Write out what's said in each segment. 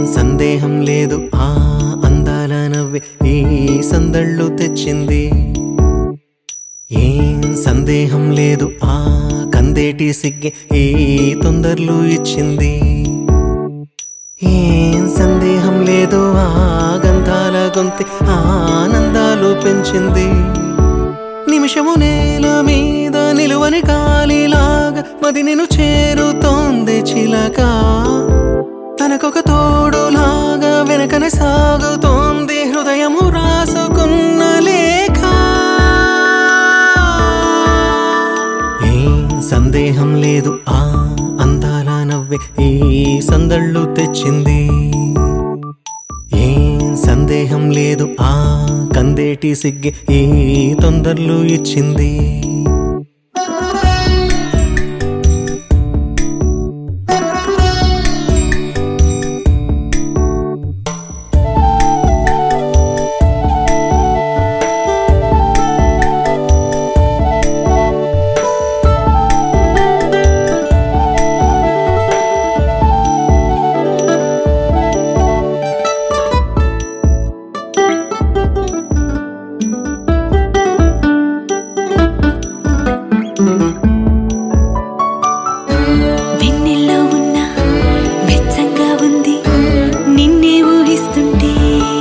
సందేహం లేదు ఆ అందాల నవ్వే ఈ సందళ్ళు తెచ్చింది ఏం సందేహం లేదు ఆ కందేటి సిగ్గే ఈ తొందరలు ఇచ్చింది ఏం సందేహం లేదు ఆ గంధాల గొంతి ఆనందాలు పెంచింది నిమిషము నేల మీద నిలువని గాలిలాగా మది నిన్ను చేరుతోంది చిలక తనకొక తోడులాగా వెనకనే సాగుతోంది హృదయము రాసుకున్న లేఖ ఏం సందేహం లేదు ఆ అందాల నవ్వే ఈ సందళ్ళు తెచ్చింది ఏం సందేహం లేదు ఆ కందేటి సిగ్గే ఈ తొందరలు ఇచ్చింది వెన్నెల్లో ఉన్న వెచ్చంగా ఉంది నిన్నే ఊహిస్తుంటే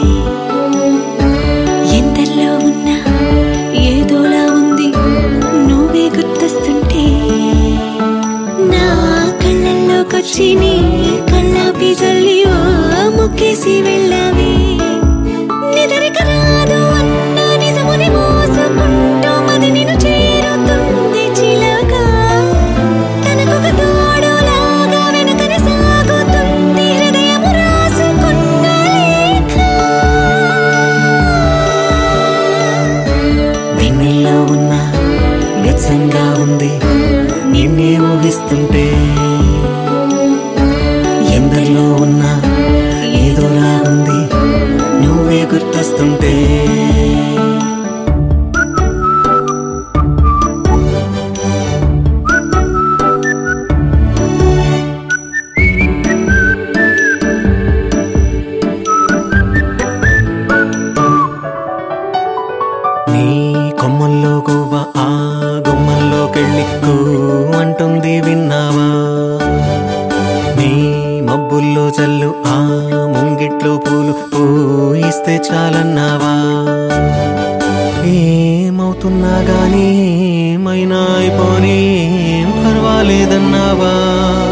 ఎందల్లో ఉన్న ఏదోలా ఉంది నువ్వే గుర్తొస్తుంటే నా కళ్ళల్లోకొచ్చి నీ కళ్ళాపి జల్లి ఓ ముక్కేసి వెళ్ళావే నిదరిక రాదు అన్న నిజముని మోసుకుంటూ మది నిన్ను చేరుతుంది చిలక తనకొక తోడులాగా వెనుకనే సాగుతుంది హృదయము రాసుకున్న లేఖ వెన్నెల్లో ఉన్న వెచ్చంగా ఉంది నిన్నే ఊహిస్తుంటే ఎందరిలో ఉన్న ఏదోలా ఉంది నువ్వే గుర్తొస్తుంటే నీ కొమ్మల్లో గువ్వ ఆ గుమ్మల్లోకెళ్ళి కూ అంటుంది విన్నావా నీ మబ్బుల్లో చల్లు ఆ ముంగిట్లో పూలు పూయిస్తే చాలన్నావా ఏమవుతున్నా గానీ ఏమైనా అయిపోనీ ఏం పర్వాలేదన్నావా